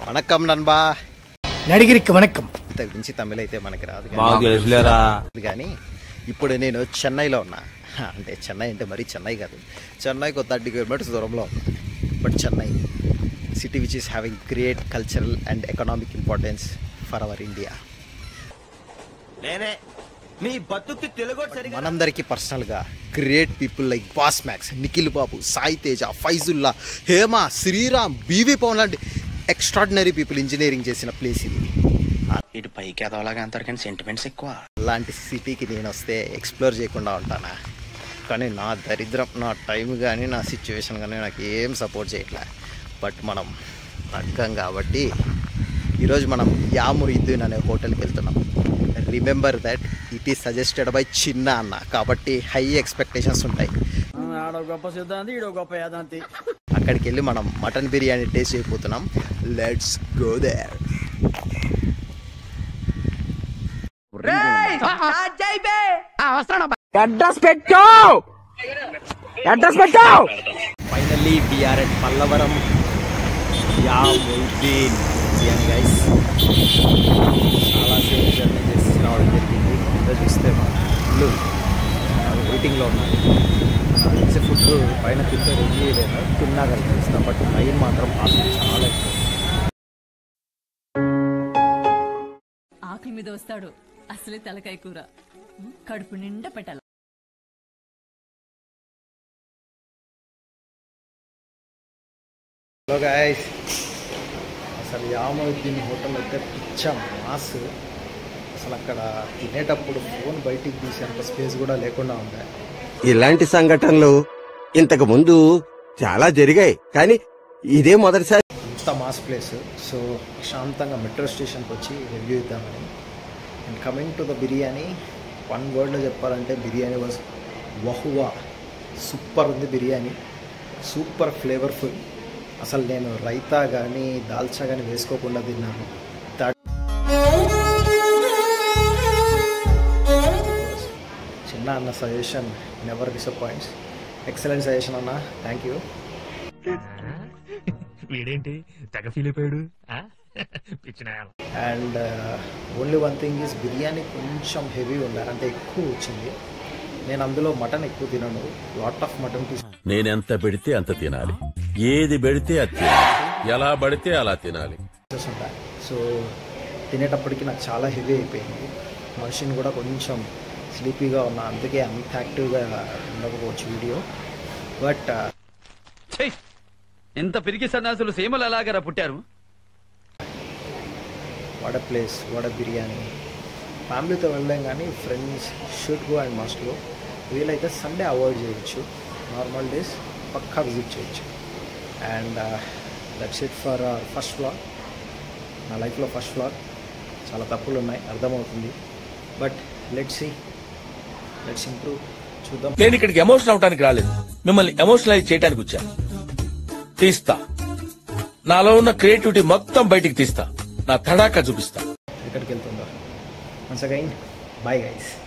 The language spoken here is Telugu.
వణక్కం నన్బా நடிகருக்கு வணக்கம் ఇంతకు మించి తమిళ అయితే మనకి రాదు కానీ- మాకు తెలుసులేరా కానీ ఇప్పుడు నేను చెన్నైలో ఉన్నా హ, అంటే చెన్నై అంటే మరీ చెన్నై కాదు చెన్నైకి ఒక థర్టీ కిలోమీటర్స్ దూరంలో ఉన్నా but Chennai city which is having great cultural and economic importance for our India నేనే నీ బతుక్కి తెలుగు సరిగా మనందరికీ పర్సనల్గా great people like boss Max Nikhil Babu Sai Teja Faizullah Hema Sriram BV Pavan లాంటి ఎక్స్ట్రాడినరీ పీపుల్ ఇంజనీరింగ్ చేసిన ప్లేస్ ఇది ఇటు పైకి ఎదవలాగా అంటారు కానీ సెంటిమెంట్స్ ఎక్కువ అలాంటి సిటీకి నేను వస్తే ఎక్స్ప్లోర్ చేయకుండా ఉంటానా కానీ నా దరిద్రం నా టైం కానీ నా సిచ్యువేషన్ కానీ నాకు ఏం సపోర్ట్ చేయట్లే బట్ మనం అడ్గం కాబట్టి ఈరోజు మనం యామురిద్దీన్ అనే హోటల్కి వెళ్తున్నాం remember that it is suggested by చిన్న అన్న కాబట్టి హై ఎక్స్పెక్టేషన్స్ ఉంటాయి ఆడో గొప్ప సిద్ధాంతి ఈడో గొప్ప యాదాంతి అక్కడికి వెళ్ళి మనం మటన్ బిర్యానీ టేస్ట్ చేయబోతున్నాం లెట్స్ గో దేర్ అడ్రస్ పెట్టు అడ్రస్ పెట్టు finally we're at Pallavaram Yamuddin guys చాలా సేపు జర్నీ చేసి రావడం జరిగింది ఇంకా చూస్తే మా ఇల్లు వెయిటింగ్లో ఉన్నాను నాకు తెలిసి ఫుడ్ పైన తింటే రెడీ లేదా తిన్నా కనిపిస్తాం బట్ మైన్ మాత్రం ఆకలి చాలా ఎక్కువ ఆకలి మీద వస్తాడు అసలే తలకాయ కూర కడుపు నిండా పెట్టాలి హలో గాయస్ అసలు యాముద్దీన్ హోటల్ అయితే పిచ్చ మాస్ అసలు అక్కడ తినేటప్పుడు ఫోన్ బయటికి తీసేంత స్పేస్ కూడా లేకుండా ఉంది ఇలాంటి సంఘటనలు ఇంతకు ముందు చాలా జరిగాయి కానీ ఇదే మొదటిసారి ఇంత మాస్ ప్లేస్ సో ప్రశాంతంగా మెట్రో స్టేషన్కి వచ్చి రివ్యూ ఇద్దామని and coming to the biryani one వర్డ్లో చెప్పాలంటే బిర్యానీ వాజ్ వహువా సూపర్ ఉంది బిర్యానీ సూపర్ ఫ్లేవర్ఫుల్ అసలు నేను రైతా కానీ దాల్చా కానీ వేసుకోకుండా తిన్నాను దా- చిన్న అన్న suggestion never disappoints excellent suggestion అన్న థ్యాంక్ యూ వీడేంటి తెగ ఫీల్ అయిపోయాడు ఆ? పిచ్చిన and only one thing is biryani కొంచెం హెవీ ఉండాలి అంటే ఎక్కువ వచ్చింది నేను అందులో మటన్ ఎక్కువ తినను లాట్ ఆఫ్ మటన్ పీస్ నేనెంత పెడితే అంత తినాలి ఏది పెడితే అది తినాలి ఎలా పడితే అలా తినాలి పీసెస్ ఉంటాయి సో తినేటప్పటికి నాకు చాలా హెవీ అయిపోయింది మనిషిని కూడా కొంచెం స్లీపీగా ఉన్నా అందుకే అంత యాక్టివ్గా ఉండకపోవచ్చు వీడియో బట్ ఎంత పిరికి సన్నాసులు సీమలు ఎలాగరా పుట్టారు వాడ ప్లేస్ వాడ బిర్యానీ ఫ్యామిలీతో వెళ్ళాం కానీ friends should go and must go వీలైతే సండే అవాయిడ్ చేయొచ్చు నార్మల్ డేస్ పక్కా విజిట్ చేయొచ్చు and that's it for first vlog నా లైఫ్లో ఫస్ట్ వ్లాగ్ చాలా తప్పులు ఉన్నాయి అర్థమవుతుంది but let's see let's improve చూద్దాం నేను ఇక్కడికి ఎమోషన్ అవడానికి రాలేదు మిమ్మల్ని ఎమోషనలైజ్ చేయడానికి వచ్చాను తీస్తా నాలో ఉన్న క్రియేటివిటీ మొత్తం బయటికి తీస్తా నా తడాకా చూపిస్తా ఎక్కడికి వెళ్తుందో వన్స్ అగైన్ బాయ్ గైస్